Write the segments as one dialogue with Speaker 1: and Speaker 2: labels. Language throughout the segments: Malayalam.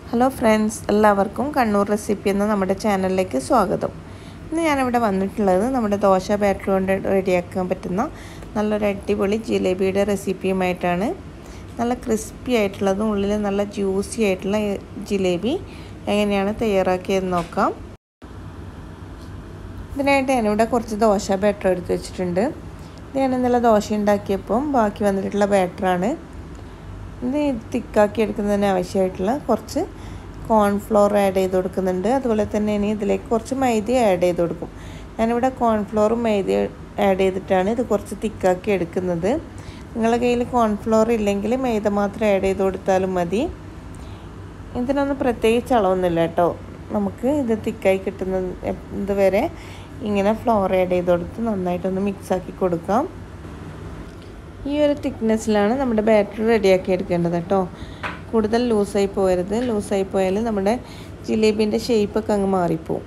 Speaker 1: ഹലോ ഫ്രണ്ട്സ് എല്ലാവർക്കും കണ്ണൂർ റെസിപ്പി എന്ന നമ്മുടെ ചാനലിലേക്ക് സ്വാഗതം ഇന്ന് ഞാനിവിടെ വന്നിട്ടുള്ളത് നമ്മുടെ ദോശ ബാറ്റർ കൊണ്ട് റെഡിയാക്കാൻ പറ്റുന്ന നല്ലൊരു അടിപൊളി ജിലേബിയുടെ റെസിപ്പിയുമായിട്ടാണ് നല്ല ക്രിസ്പി ആയിട്ടുള്ളതും ഉള്ളിൽ നല്ല ജ്യൂസി ആയിട്ടുള്ള ജിലേബി എങ്ങനെയാണ് തയ്യാറാക്കിയതെന്ന് നോക്കാം ഇതിനായിട്ട് ഞാനിവിടെ കുറച്ച് ദോശ ബാറ്റർ എടുത്ത് വെച്ചിട്ടുണ്ട് ഇത് ഞാൻ ഇന്നലെ ദോശ ഉണ്ടാക്കിയപ്പം ബാക്കി വന്നിട്ടുള്ള ബാറ്ററാണ് ഇത് തിക്കാക്കി എടുക്കുന്നതിന് ആവശ്യമായിട്ടുള്ള കുറച്ച് കോൺഫ്ലോർ ആഡ് ചെയ്ത് കൊടുക്കുന്നുണ്ട് അതുപോലെ തന്നെ ഇനി ഇതിലേക്ക് കുറച്ച് മൈദ ആഡ് ചെയ്ത് കൊടുക്കും ഞാനിവിടെ കോൺഫ്ലോറും മൈദ ആഡ് ചെയ്തിട്ടാണ് ഇത് കുറച്ച് തിക്കാക്കി എടുക്കുന്നത് നിങ്ങളുടെ കയ്യിൽ കോൺഫ്ലോർ ഇല്ലെങ്കിൽ മൈദ മാത്രം ആഡ് ചെയ്ത് കൊടുത്താലും മതി ഇതിനൊന്നും പ്രത്യേകിച്ച് അളവൊന്നുമില്ല കേട്ടോ നമുക്ക് ഇത് തിക്കായി കിട്ടുന്ന ഇതുവരെ ഇങ്ങനെ ഫ്ലോർ ആഡ് ചെയ്ത് കൊടുത്ത് നന്നായിട്ടൊന്ന് മിക്സാക്കി കൊടുക്കാം ഈ ഒരു തിക്നെസ്സിലാണ് നമ്മുടെ ബാറ്റർ റെഡിയാക്കി എടുക്കേണ്ടത് കേട്ടോ കൂടുതൽ ലൂസായി പോയരുത് ലൂസായി പോയാൽ നമ്മുടെ ജിലേബീൻ്റെ ഷേപ്പൊക്കെ അങ്ങ് മാറിപ്പോവും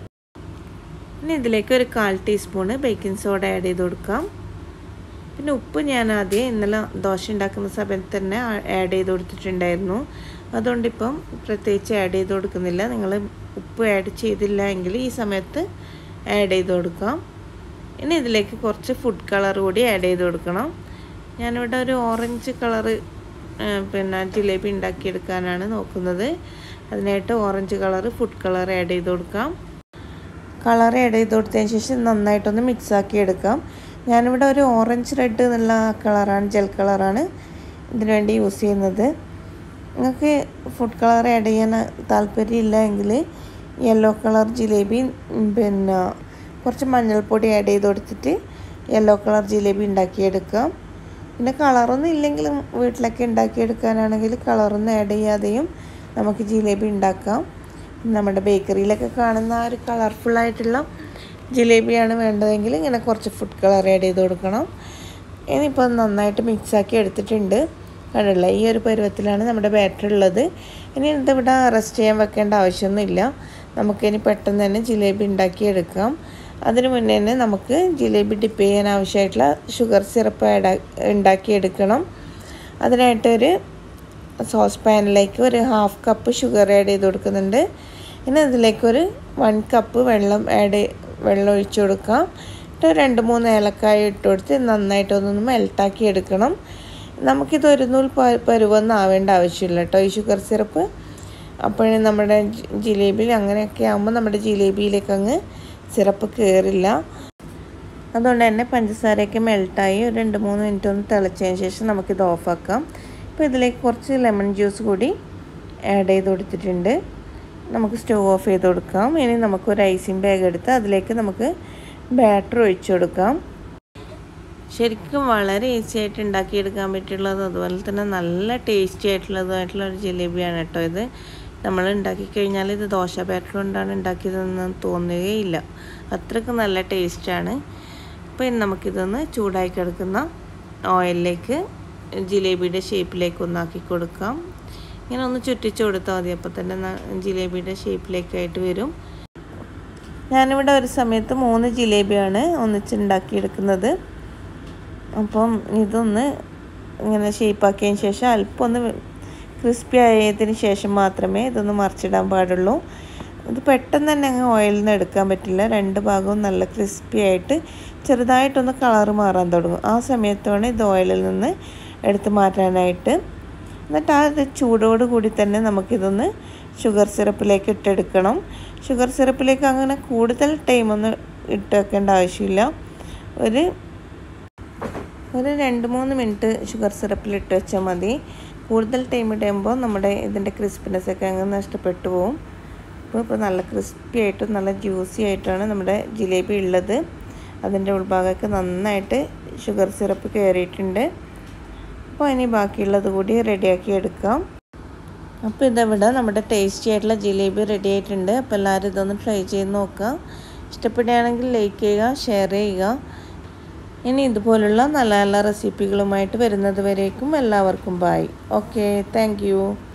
Speaker 1: ഇനി ഇതിലേക്ക് ഒരു കാൽ ടീസ്പൂണ് ബേക്കിംഗ് സോഡ ആഡ് ചെയ്ത് കൊടുക്കാം പിന്നെ ഉപ്പ് ഞാൻ ആദ്യം ഇന്നലെ ദോശ ഉണ്ടാക്കുന്ന സമയത്ത് തന്നെ ആഡ് ചെയ്ത് കൊടുത്തിട്ടുണ്ടായിരുന്നു അതുകൊണ്ടിപ്പം പ്രത്യേകിച്ച് ആഡ് ചെയ്ത് കൊടുക്കുന്നില്ല നിങ്ങൾ ഉപ്പ് ആഡ് ചെയ്തില്ല എങ്കിൽ ഈ സമയത്ത് ആഡ് ചെയ്ത് കൊടുക്കാം ഇനി ഇതിലേക്ക് കുറച്ച് ഫുഡ് കളർ കൂടി ആഡ് ചെയ്ത് കൊടുക്കണം ഞാനിവിടെ ഒരു ഓറഞ്ച് കളറ് പിന്നെ ജിലേബി ഉണ്ടാക്കിയെടുക്കാനാണ് നോക്കുന്നത് അതിനായിട്ട് orange colour food colour add ചെയ്ത് കൊടുക്കാം കളർ ആഡ് ചെയ്ത് കൊടുത്തതിന് ശേഷം നന്നായിട്ടൊന്ന് മിക്സാക്കി എടുക്കാം ഞാനിവിടെ ഒരു ഓറഞ്ച് റെഡ് എന്നുള്ള കളറാണ് ജെൽ കളറാണ് ഇതിനു വേണ്ടി യൂസ് ചെയ്യുന്നത് നിങ്ങൾക്ക് ഫുഡ് കളർ ആഡ് ചെയ്യാൻ താല്പര്യമില്ല എങ്കിൽ യെല്ലോ കളർ ജിലേബി പിന്നെ കുറച്ച് മഞ്ഞൾപ്പൊടി ആഡ് ചെയ്ത് കൊടുത്തിട്ട് യെല്ലോ കളർ ജിലേബി ഉണ്ടാക്കിയെടുക്കാം പിന്നെ കളറൊന്നും ഇല്ലെങ്കിലും വീട്ടിലൊക്കെ ഉണ്ടാക്കിയെടുക്കാനാണെങ്കിൽ കളറൊന്നും ആഡ് ചെയ്യാതെയും നമുക്ക് ജിലേബി ഉണ്ടാക്കാം നമ്മുടെ ബേക്കറിയിലൊക്കെ കാണുന്ന ആ ഒരു കളർഫുള്ളായിട്ടുള്ള ജിലേബിയാണ് വേണ്ടതെങ്കിൽ ഇങ്ങനെ കുറച്ച് ഫുഡ് കളർ ആഡ് ചെയ്ത് കൊടുക്കണം ഇനിയിപ്പോൾ നന്നായിട്ട് മിക്സാക്കി എടുത്തിട്ടുണ്ട് കണ്ടില്ല ഈ ഒരു പരുവത്തിലാണ് നമ്മുടെ ബാറ്റർ ഉള്ളത് ഇനി ഇതിവിടെ റെസ്റ്റ് ചെയ്യാൻ വെക്കേണ്ട ആവശ്യമൊന്നുമില്ല നമുക്കിനി പെട്ടെന്ന് തന്നെ ജിലേബി ഉണ്ടാക്കിയെടുക്കാം അതിന് മുന്നേ തന്നെ നമുക്ക് ജിലേബി ഡിപ്പ് ചെയ്യാൻ ആവശ്യമായിട്ടുള്ള ഷുഗർ സിറപ്പ് ആഡ് ഉണ്ടാക്കിയെടുക്കണം അതിനായിട്ടൊരു സോസ് പാനിലേക്ക് ഒരു ഹാഫ് കപ്പ് ഷുഗർ ആഡ് ചെയ്ത് കൊടുക്കുന്നുണ്ട് ഇനി അതിലേക്കൊരു വൺ കപ്പ് വെള്ളം ആഡ് വെള്ളം ഒഴിച്ചു കൊടുക്കാം എന്നിട്ട് രണ്ട് മൂന്ന് ഏലക്കായ ഇട്ട് കൊടുത്ത് നന്നായിട്ടൊന്നൊന്ന് മെൽട്ടാക്കി എടുക്കണം നമുക്കിത് ഒരു നൂൽ പരുവൊന്നും ആവേണ്ട ആവശ്യമില്ല കേട്ടോ ഈ ഷുഗർ സിറപ്പ് അപ്പോഴേ നമ്മുടെ ജിലേബിയിൽ അങ്ങനെയൊക്കെ ആകുമ്പോൾ നമ്മുടെ ജിലേബിയിലേക്ക് അങ്ങ് സിറപ്പ് കയറില്ല അതുകൊണ്ട് തന്നെ പഞ്ചസാരയൊക്കെ മെൽട്ടായി ഒരു രണ്ട് മൂന്ന് മിനിറ്റ് ഒന്ന് തിളച്ചതിന് ശേഷം നമുക്കിത് ഓഫാക്കാം ഇപ്പോൾ ഇതിലേക്ക് കുറച്ച് ലെമൺ ജ്യൂസ് കൂടി ആഡ് ചെയ്ത് കൊടുത്തിട്ടുണ്ട് നമുക്ക് സ്റ്റവ് ഓഫ് ചെയ്ത് കൊടുക്കാം ഇനി നമുക്കൊരു ഐസിങ് ബാഗ് എടുത്ത് അതിലേക്ക് നമുക്ക് ബാറ്റർ ഒഴിച്ചു കൊടുക്കാം ശരിക്കും വളരെ ഈസി ആയിട്ട് ഉണ്ടാക്കിയെടുക്കാൻ പറ്റുള്ളത് അതുപോലെ തന്നെ നല്ല ടേസ്റ്റി ആയിട്ടുള്ളതായിട്ടുള്ള ഒരു ജിലേബിയാണ് കേട്ടോ ഇത് നമ്മൾ ഉണ്ടാക്കി കഴിഞ്ഞാൽ ഇത് ദോശ ബാറ്റർ കൊണ്ടാണ് ഉണ്ടാക്കിയതെന്ന് തോന്നുകയില്ല അത്രയ്ക്ക് നല്ല ടേസ്റ്റാണ് അപ്പോൾ ഇനി നമുക്കിതൊന്ന് ചൂടായി കിടക്കുന്ന ഓയിലിലേക്ക് ജിലേബിയുടെ ഷേപ്പിലേക്ക് ഒന്നാക്കി കൊടുക്കാം ഇങ്ങനെ ഒന്ന് ചുറ്റിച്ച് കൊടുത്താൽ മതി അപ്പോൾ തന്നെ ജിലേബിയുടെ ഷേപ്പിലേക്കായിട്ട് വരും ഞാനിവിടെ ഒരു സമയത്ത് മൂന്ന് ജിലേബിയാണ് ഒന്നിച്ചുണ്ടാക്കിയെടുക്കുന്നത് അപ്പം ഇതൊന്ന് ഇങ്ങനെ ഷേപ്പാക്കിയതിന് ശേഷം അല്പം ഒന്ന് ക്രിസ്പി ആയതിന് ശേഷം മാത്രമേ ഇതൊന്ന് മറിച്ചിടാൻ പാടുള്ളൂ ഇത് പെട്ടെന്ന് തന്നെ അങ്ങ് ഓയിലിൽ നിന്ന് എടുക്കാൻ പറ്റില്ല രണ്ട് ഭാഗവും നല്ല ക്രിസ്പി ആയിട്ട് ചെറുതായിട്ടൊന്ന് കളറ് മാറാൻ തുടങ്ങും ആ സമയത്താണ് ഇത് ഓയിലിൽ നിന്ന് എടുത്ത് മാറ്റാനായിട്ട് എന്നിട്ട് ആ ചൂടോട് കൂടി തന്നെ നമുക്കിതൊന്ന് ഷുഗർ സിറപ്പിലേക്ക് ഇട്ടെടുക്കണം ഷുഗർ സിറപ്പിലേക്ക് അങ്ങനെ കൂടുതൽ ടൈമൊന്നും ഇട്ട് വെക്കേണ്ട ആവശ്യമില്ല ഒരു ഒരു രണ്ട് മൂന്ന് മിനിറ്റ് ഷുഗർ സിറപ്പിൽ ഇട്ട് വെച്ചാൽ മതി കൂടുതൽ ടൈം ഇടുമ്പോൾ നമ്മുടെ ഇതിൻ്റെ ക്രിസ്പിനെസ് ഒക്കെ അങ്ങ് നഷ്ടപ്പെട്ടു പോകും അപ്പോൾ ഇപ്പോൾ നല്ല ക്രിസ്പി ആയിട്ടും നല്ല ജ്യൂസി ആയിട്ടാണ് നമ്മുടെ ജിലേബി ഉള്ളത് അതിൻ്റെ ഉൾഭാഗമൊക്കെ നന്നായിട്ട് ഷുഗർ സിറപ്പ് കയറിയിട്ടുണ്ട് അപ്പോൾ ഇനി ബാക്കിയുള്ളത് കൂടി റെഡിയാക്കി എടുക്കാം അപ്പോൾ ഇതവിടെ നമ്മുടെ ടേസ്റ്റി ആയിട്ടുള്ള ജിലേബി റെഡി ആയിട്ടുണ്ട് അപ്പോൾ എല്ലാവരും ഇതൊന്ന് ട്രൈ ചെയ്ത് നോക്കുക ഇഷ്ടപ്പെടുകയാണെങ്കിൽ ലൈക്ക് ചെയ്യുക ഷെയർ ചെയ്യുക ഇനി ഇതുപോലുള്ള നല്ല നല്ല റെസിപ്പികളുമായിട്ട് വരുന്നത് വരേക്കും എല്ലാവർക്കും ബായ് ഓക്കെ താങ്ക്